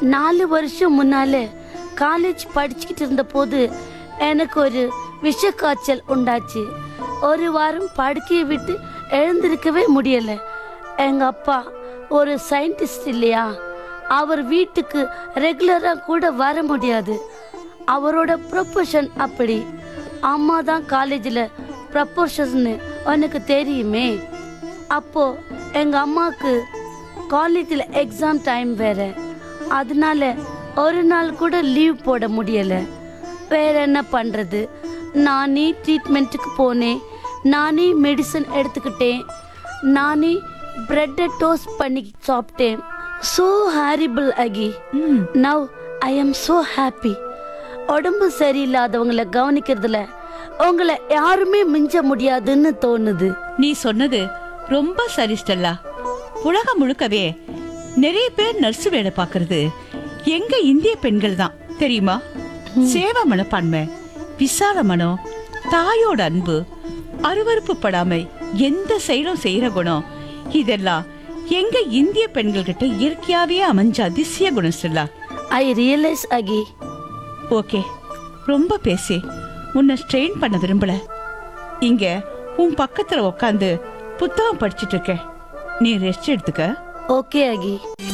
நாலு வருஷம் முன்னால காலேஜ் படிச்சுக்கிட்டு இருந்த போது எனக்கு ஒரு விஷ காய்ச்சல் உண்டாச்சு ஒரு வாரம் படுக்கையை விட்டு எழுந்திருக்கவே முடியல எங்க அப்பா ஒரு சயின்டிஸ்ட் இல்லையா அவர் வீட்டுக்கு ரெகுலரா கூட வர முடியாது அவரோட ப்ரொஃபஷன் அப்படி அம்மா தான் காலேஜில் ப்ரப்போர்ஷன்னு உனக்கு தெரியுமே அப்போ எங்க அம்மாவுக்கு காலேஜில் எக்ஸாம் டைம் வேற அதனால ஒரு நாள் கூட லீவ் போட முடியல வேற என்ன பண்றது நானே ட்ரீட்மெண்ட்டுக்கு போனேன் நானே மெடிசன் எடுத்துக்கிட்டேன் நானே பிரெட்டை டோஸ்ட் பண்ணி சாப்பிட்டேன் so horrible Aki now I am so happy உடம்பு சரியில்லாதவங்கள கவனிக்கிறதுல உங்களை யாருமே மிஞ்ச முடியாதுன்னு தோணுது நீ சொன்னது ரொம்ப சரி ஸ்டெல்லா உலகம் முழுக்கவே நிறைய பேர் நர்ஸ் வேலை பார்க்கறது எங்க இந்திய பெண்கள் தான் தெரியுமா சேவ மனப்பான்மை விசால மனம் தாயோட அன்பு அருவருப்பு படாமை எந்த செயலும் செய்யற குணம் இதெல்லாம் எங்க இந்திய பெண்கள் கிட்ட இயற்கையாவே அமைஞ்ச அதிசய குணம் Stella I realise Aki okay ரொம்ப பேசி உன்னை ஸ்ட்ரெயின் பண்ண விரும்பல இங்க உன் பக்கத்துல உட்காந்து புத்தகம் படிச்சிட்டு இருக்கேன் நீ ரெஸ்ட் எடுத்துக்க ஓகே அகி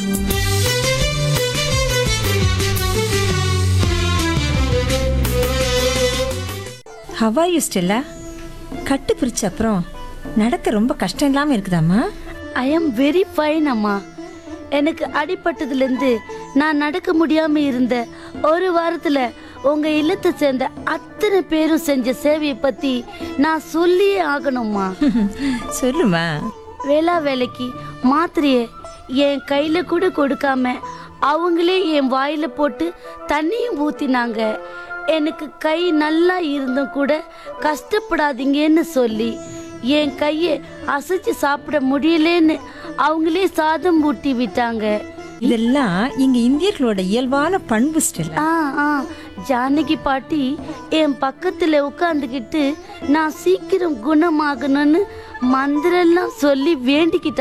ஹவா யூ ஸ்டெல்லா கட்டு பிரிச்ச அப்புறம் நடக்க ரொம்ப கஷ்டம் இல்லாம இருக்குதாம்மா ஐ எம் வெரி ஃபைன் அம்மா எனக்கு அடிபட்டதுலேருந்து நான் நடக்க முடியாம இருந்த ஒரு வாரத்துல உங்க இல்லத்தை சேர்ந்த அத்தனை பேரும் செஞ்ச சேவையை பத்தி நான் சொல்லியே ஆகணும்மா சொல்லுமா வேளா வேலைக்கு மாத்திரையை என் கையில கூட கொடுக்காம அவங்களே என் வாயில போட்டு தண்ணியும் ஊத்தினாங்க எனக்கு கை நல்லா இருந்தும் கூட கஷ்டப்படாதீங்கன்னு சொல்லி என் கையை அசைச்சு சாப்பிட முடியலன்னு அவங்களே சாதம் ஊட்டி விட்டாங்க இதெல்லாம் இங்க இந்தியர்களோட இயல்பான பண்பு ஸ்டெல்லா ஆ ஆ ஜானகி பாட்டி என் பக்கத்துல உட்காந்துக்கிட்டு நான் சீக்கிரம் குணமாகணும்னு மந்திரெல்லாம் சொல்லி வேண்டிக்கிட்டாங்க